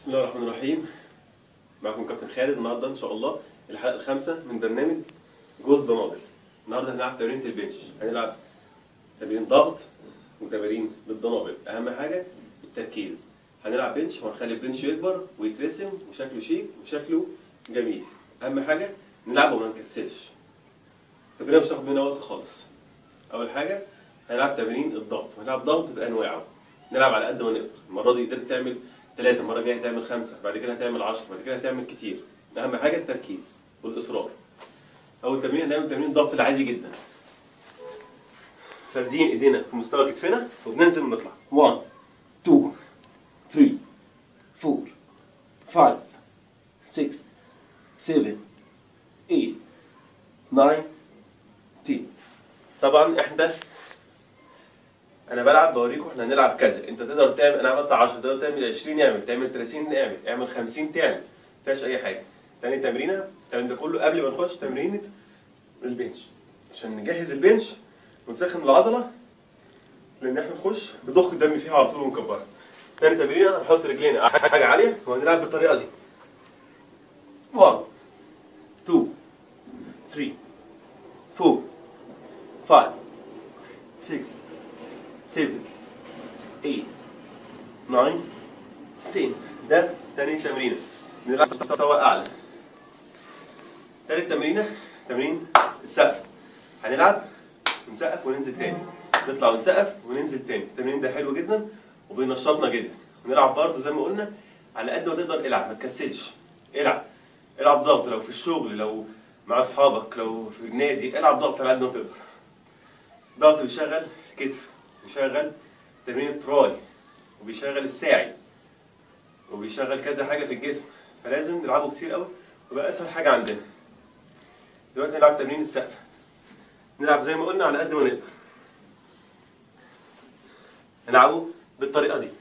بسم الله الرحمن الرحيم معكم كابتن خالد النهارده ان شاء الله الحلقه الخامسه من برنامج جوز دنابل النهارده هنلعب تمرين البنش هنلعب تمرين ضغط وتمارين بالدنابل اهم حاجه التركيز هنلعب بنش وهنخلي البنش يكبر ويترسم وشكله شيك وشكله جميل اهم حاجه نلعبه وما نكسلش التمرين مش هتاخد مننا وقت خالص اول حاجه هنلعب تمارين الضغط هنلعب ضغط بانواعه نلعب على قد ما نقدر المره دي قدرت تعمل ثلاثة المرة الجاية هتعمل خمسة بعد كده هتعمل عشرة بعد كده هتعمل كتير أهم حاجة التركيز والإصرار أول تمرين هنعمل تمرين الضغط العادي جدا فاردين إيدينا في مستوى كتفنا وبننزل ونطلع 1 2 3 4 5 6 7 8 9 10 طبعا إحنا أنا بلعب بوريكم إحنا هنلعب كذا أنت تقدر تعمل أنا عملت 10 تقدر تعمل 20 اعمل تعمل 30 اعمل اعمل 50 تعمل مفيهاش أي حاجة تاني تمرينة الكلام ده كله قبل ما نخش تمرينة البنش عشان نجهز البنش ونسخن العضلة لان احنا نخش بضخ الدم فيها على طول ونكبرها تاني تمرين هنحط رجلينا حاجه عاليه وهنلعب بالطريقه دي 1 2 3 4 5 6 7 8 9 10 ده تاني تمرينه نلعب مستوى اعلى تالت تمرينه تمرين السقف هنلعب ونسقف وننزل تاني نطلع ونسقف وننزل تاني التمرين ده حلو جدا وبينشطنا جدا ونلعب برضه زي ما قلنا على قد ما تقدر العب ما تكسلش العب العب ضغط لو في الشغل لو مع اصحابك لو في النادي العب ضغط على قد ما تقدر ضغط بيشغل الكتف بيشغل تمرين التراي وبيشغل الساعي وبيشغل كذا حاجه في الجسم فلازم نلعبه كتير قوي وبقى اسهل حاجه عندنا دلوقتي نلعب تمرين السقف نلعب زي ما قلنا على قد ما نقدر نلعبه بالطريقه دي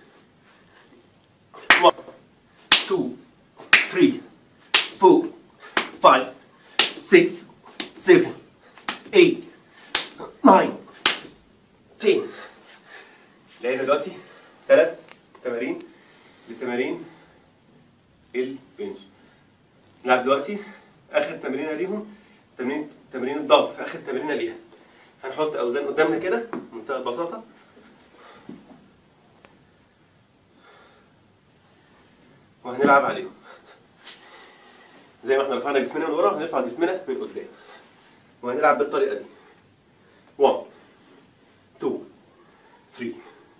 1 2 3 4 5 6 7 8 9 10 لقينا دلوقتي ثلاث تمارين لتمارين البنش نلعب دلوقتي اخر تمرينه ليهم تمرين تمرين الضغط اخر تمرينه ليها هنحط اوزان قدامنا كده بمنتهى البساطه وهنلعب عليهم زي ما احنا رفعنا جسمنا من ورا هنرفع جسمنا من قدام وهنلعب بالطريقه دي 1 2 3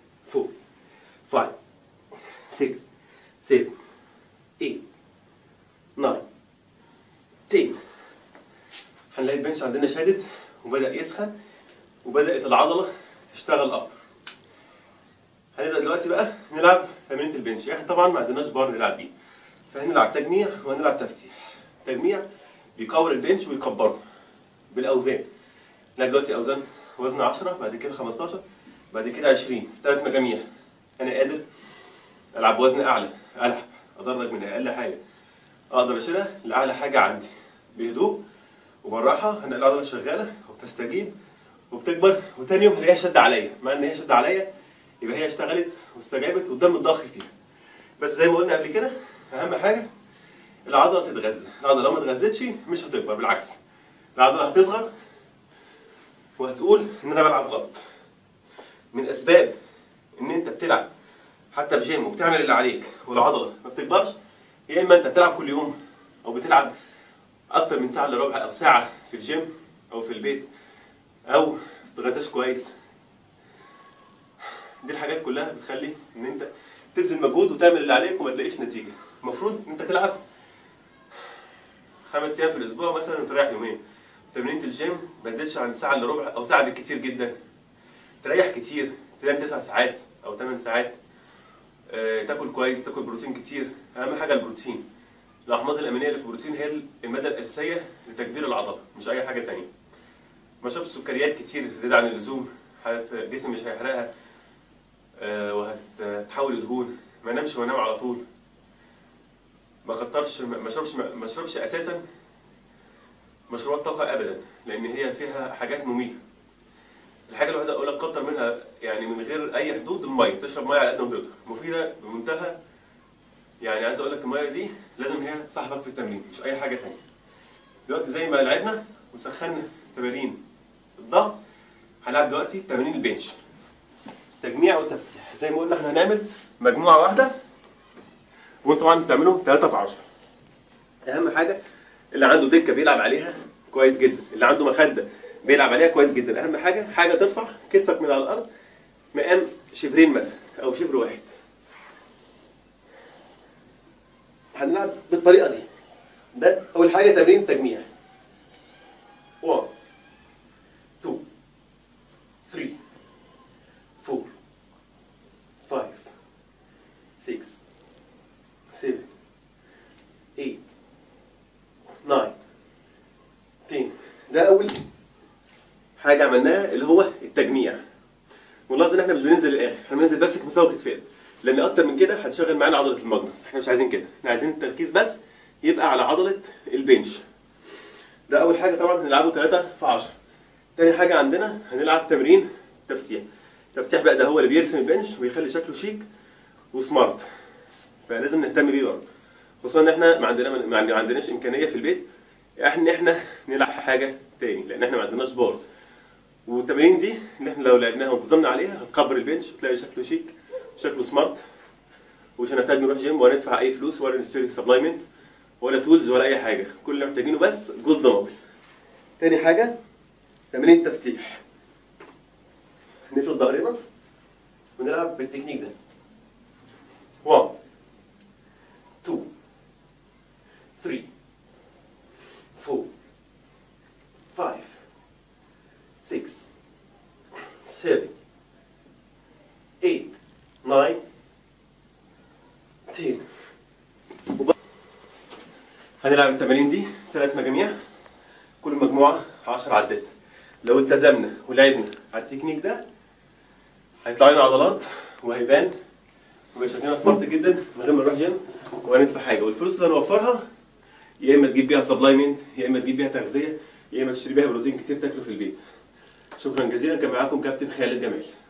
4 5 6 7 8 9 10 هنلاقي البنش عندنا شادد وبدأ يسخن وبدأت العضلة تشتغل أكتر هنبدأ دلوقتي بقى نلعب تمرينة البنش احنا طبعا ما عندناش بار نلعب بيه فهنلعب تجميع وهنلعب تفتيح تجميع بيكور البنش ويكبره بالأوزان نلعب دلوقتي أوزان وزن 10 بعد كده 15 بعد كده 20 ثلاث مجاميع انا قادر العب وزن اعلى العب ادرج من اقل حاجه اقدر اشيلها لاعلى حاجه عندي بهدوء وبالراحه هنلاقي العضله شغاله وبتستجيب وبتكبر وتاني يوم هلاقيها شد عليا مع ان هي شد عليا يبقى هي اشتغلت واستجابت والدم اتضخ فيها بس زي ما قلنا قبل كده اهم حاجه العضله تتغذى العضله لو ما اتغذتش مش هتكبر بالعكس العضله هتصغر وهتقول ان انا بلعب غلط من اسباب ان انت بتلعب حتى في جيم وبتعمل اللي عليك والعضله ما بتكبرش يا اما انت بتلعب كل يوم او بتلعب اكتر من ساعه الا ربع او ساعه في الجيم او في البيت او ما بتتغذاش كويس دي الحاجات كلها بتخلي ان انت تبذل مجهود وتعمل اللي عليك وما تلاقيش نتيجه المفروض ان انت تلعب خمس ايام في الاسبوع مثلا وتريح يومين تمرينة الجيم ما تزيدش عن ساعه الا ربع او ساعه بالكتير جدا تريح كتير تنام تسع ساعات او 8 ساعات آه، تاكل كويس تاكل بروتين كتير اهم حاجه البروتين الاحماض الامينيه اللي في البروتين هي الماده الاساسيه لتكبير العضله مش اي حاجه تانية ما اشربش سكريات كتير زياده عن اللزوم هت- الجسم مش هيحرقها آه، وهتتحول لدهون ما انامش وانام على طول ما كترش ما اشربش ما اشربش اساسا مشروبات طاقه ابدا لان هي فيها حاجات مميته الحاجه الوحيده اقول لك كتر منها يعني من غير اي حدود الميه تشرب ميه على قد ما تقدر مفيده بمنتهى يعني عايز اقول لك الميه دي لازم هي صاحبك في التمرين مش اي حاجه تانية دلوقتي زي ما لعبنا وسخنا تمارين الضغط هنلعب دلوقتي تمارين البنش تجميع وتفتيح زي ما قلنا احنا هنعمل مجموعه واحده وانتوا طبعا بتعملوا 3 في 10 اهم حاجه اللي عنده دكه بيلعب عليها كويس جدا اللي عنده مخده بيلعب عليها كويس جدا اهم حاجه حاجه ترفع كتفك من على الارض مقام شبرين مثلا او شبر واحد هنلعب بالطريقه دي ده اول حاجه تمرين تجميع 1 2 3 4 5 6 7 8 9 10 ده اول حاجه عملناها اللي هو التجميع ونلاحظ ان احنا مش بننزل للاخر احنا بننزل بس في مستوى كتفنا لان اكتر من كده هتشغل معانا عضله المجنص احنا مش عايزين كده احنا عايزين التركيز بس يبقى على عضله البنش ده اول حاجه طبعا هنلعبه 3 في 10 تاني حاجه عندنا هنلعب تمرين تفتيح التفتيح بقى ده هو اللي بيرسم البنش ويخلي شكله شيك وسمارت فلازم نهتم بيه برضه خصوصا ان احنا ما عندنا ما عندناش امكانيه في البيت ان احنا نلعب حاجه تاني لان احنا ما عندناش بار والتمارين دي اللي احنا لو لعبناها وانتظمنا عليها هتكبر البنش وتلاقي شكله شيك شكله سمارت ومش هنحتاج نروح جيم ولا ندفع اي فلوس ولا نشتري سبلايمنت ولا تولز ولا اي حاجه كل اللي محتاجينه بس جوز ضمابل تاني حاجه تمرين تفتيح نفرد ظهرنا ونلعب بالتكنيك ده 1 2 3 4 5 6 7 8 9 10 وب- هنلعب التمارين دي ثلاث مجاميع كل مجموعة 10 عدات لو التزمنا ولعبنا على التكنيك ده هيطلع لنا عضلات وهيبان ويبقى شكلنا سمارت جدا من غير ما نروح جيم ولا ندفع حاجه والفلوس اللي هنوفرها يا اما تجيب بيها سبلايمنت يا اما تجيب بيها تغذيه يا اما تشتري بيها بروتين كتير تاكله في البيت شكرا جزيلا كان معاكم كابتن خالد جمال